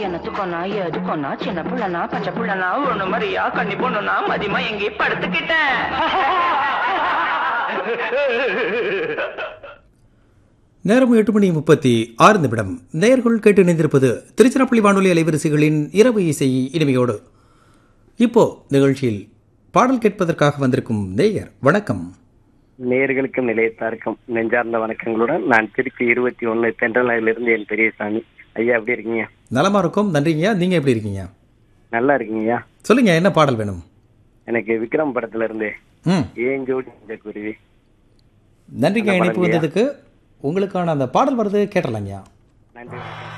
என்னத்துக்கோனா எதுக்கோனா சின்ன புள்ளனா பச்சை புள்ளனா ஒண்ணு மாதிரியா கண்ணி பொண்ணுனா மதியமா எங்கே படுத்துக்கிட்டேன் நேரம் எட்டு மணி முப்பத்தி ஆறு நிமிடம் நேர்கள் கேட்டு இணைந்திருப்பது திருச்சிராப்பள்ளி வானொலி அலைவரிசைகளின் இரவு இசை இனிமையோடு இப்போ நிகழ்ச்சியில் பாடல் கேட்பதற்காக வந்திருக்கும் நேயர் வணக்கம் நேயர்களுக்கும் நிலையத்தாருக்கும் நெஞ்சார்ந்த வணக்கங்களுடன் நான் திருச்சி இருபத்தி ஒன்னு தென்றலாயிலிருந்து என் பெரியசாமி ஐயா எப்படி இருக்கீங்க நலமா இருக்கும் நன்றிங்கய்யா நீங்க எப்படி இருக்கீங்க நல்லா இருக்கீங்கய்யா சொல்லுங்க என்ன பாடல் வேணும் எனக்கு விக்ரம் படத்துல இருந்து ம் ஏன் ஜோடி இந்த குருவி நன்றிங்க என்ன இணைப்பு பாடல்யா? வந்ததுக்கு உங்களுக்கான அந்த பாடல் வருது கேட்டலாங்கய்யா நன்றி வணக்கம்.